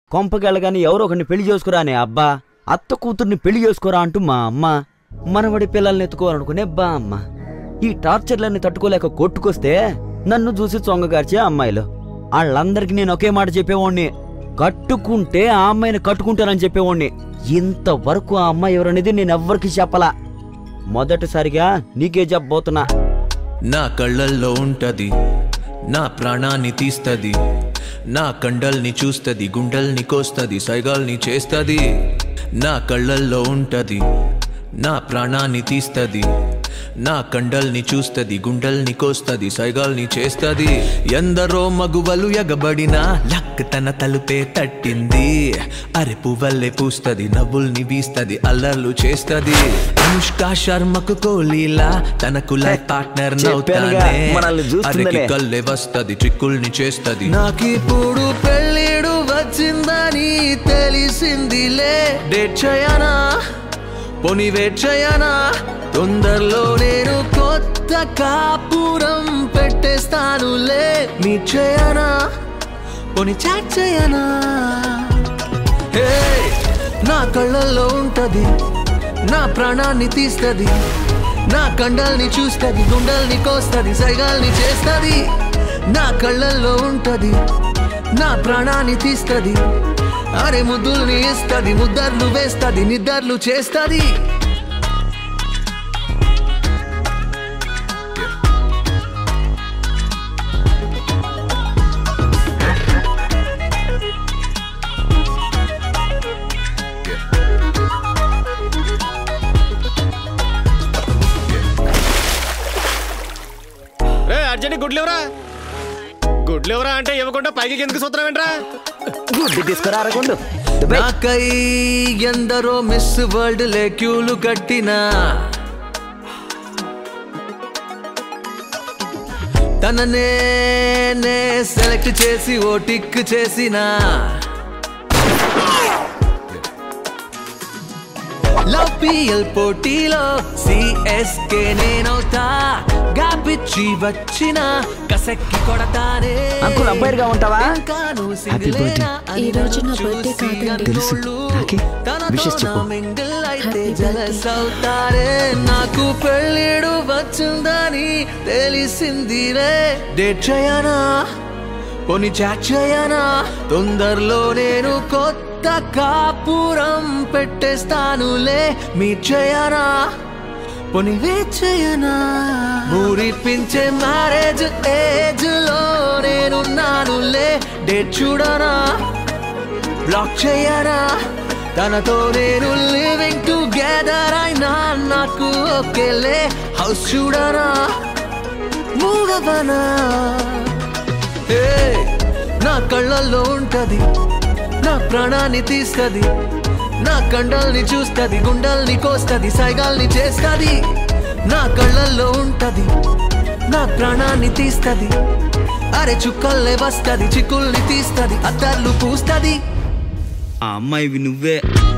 కొంపకెళ్ళగాని ఎవరో ఒకరిని పెళ్లి చేసుకురా అనే అబ్బా అత్త కూతుర్ని పెళ్లి చేసుకోరా అంటూ మా అమ్మ మనవడి పిల్లల్ని ఎత్తుకోవాలనుకునే బా అమ్మ ఈ టార్చర్లన్నీ తట్టుకోలేక కొట్టుకొస్తే నన్ను చూసి చొంగగార్చే అమ్మాయిలు వాళ్ళందరికీ నేను ఒకే మాట చెప్పేవాణ్ణి కట్టుకుంటే ఆ అమ్మాయిని కట్టుకుంటానని చెప్పేవాణ్ణి ఇంతవరకు ఆ అమ్మాయి ఎవరనేది నేను ఎవ్వరికి చెప్పలా మొదటిసారిగా నీకే చెప్పబోతున్నా నా కళ్ళల్లో ఉంటది నా ప్రాణాన్ని తీస్తది నా కండల్ని చూస్తది గుండెల్ని కోస్తది సైగాల్ని చేస్తది నా కళ్ళల్లో ఉంటది నా ప్రాణాన్ని తీస్తది నా కండల్ని చూస్తది గుండెల్ని కోస్తది సైగాల్ని చేస్తది ఎందరో మగువలు ఎగబడిన లక్ తన తలుపే తట్టింది అరె పువ్వల్లే పూస్తది నవ్వుల్ని వీస్తది అల్లర్లు చేస్తది అనుష్క శర్మకు కోలీలా తనకు లైఫ్ పార్ట్నర్ చెప్పానుగా, మనల్ని చూస్తుందనే. కల్లే వస్తది ట్రిక్కుల్ని చేస్తది నాకిప్పుడు పెళ్ళిడు వచ్చిందని తెలిసిందిలే డేట్ చేయనా పోని వెయిట్ చేయనా తొందరలో నేను కొత్త కాపురం పెట్టేస్తానులే మీ చేయనా పోని చాట్ చేయనా హే, నా కళ్ళల్లో ఉంటది నా ప్రాణాన్ని తీస్తది నా కండల్ని చూస్తది గుండెల్ని కోస్తది సైగాల్ని చేస్తది నా కళ్ళల్లో ఉంటది నా ప్రాణాన్ని తీస్తది అరే ముద్దుల్ని ఇస్తది ముద్దర్లు వేస్తది నిద్దర్లు చేస్తది రే అర్జెంట్ గుడ్లు ఎవరా గుడ్లు ఎవరా అంటే ఇవ్వకుండా పైకి ఎందుకు సూత్రం ఏంట్రా గుడ్డి తీసుకురా అరగుండు నాకై ఎందరో మిస్ వరల్డ్ లే క్యూలు కట్టినా తననే నే సెలెక్ట్ చేసి ఓ టిక్ చేసినా లవ్ పిఎల్ పోటీలో సిఎస్కే నేనవుతా గాపిచ్చి వచ్చిన కసక్కి కొడతానే అంకుల్ అంపైర్గా ఉంటావా? ఇంకా నువ్వు సింగిలేనా అని ఈ రోజు నా నన్ను birthday చూసి కాదండి. తెలుసు. అన్నోళ్ళు నాకే. తనతో Wishes చెప్పు. నా mingle అయితే Happy jealous అవుతారే నాకు పెళ్ళిడు వచ్చిందని తెలిసిందిరే డేట్ చేయనా పోని చాట్ చేయనా తొందరలో నేను కొత్త కాపురం పెట్టేస్తానులే మీ చేయనా పోని వెయిట్ చేయనా ఊరిపించే మ్యారేజ్ ఏజ్ లో నేనున్నానులే డేట్ చూడనా బ్లాక్ చేయరా తనతో నేను లివింగ్ టుగెదర్ అయినా నాకు ఒకేలే హౌస్ చూడరా మూవ్ అవ్వనా హే, నా కళ్ళల్లో ఉంటది నా ప్రాణాన్ని తీస్తది నా కండల్ని చూస్తది గుండల్ని కోస్తది సైగాల్ని చేస్తది నా కళ్ళల్లో ఉంటది నా ప్రాణాన్ని తీస్తది అరే చుక్కల్లే వస్తది చిక్కుల్ని తీస్తది అద్దర్లు పూస్తది ఆ అమ్మాయివి నువ్వే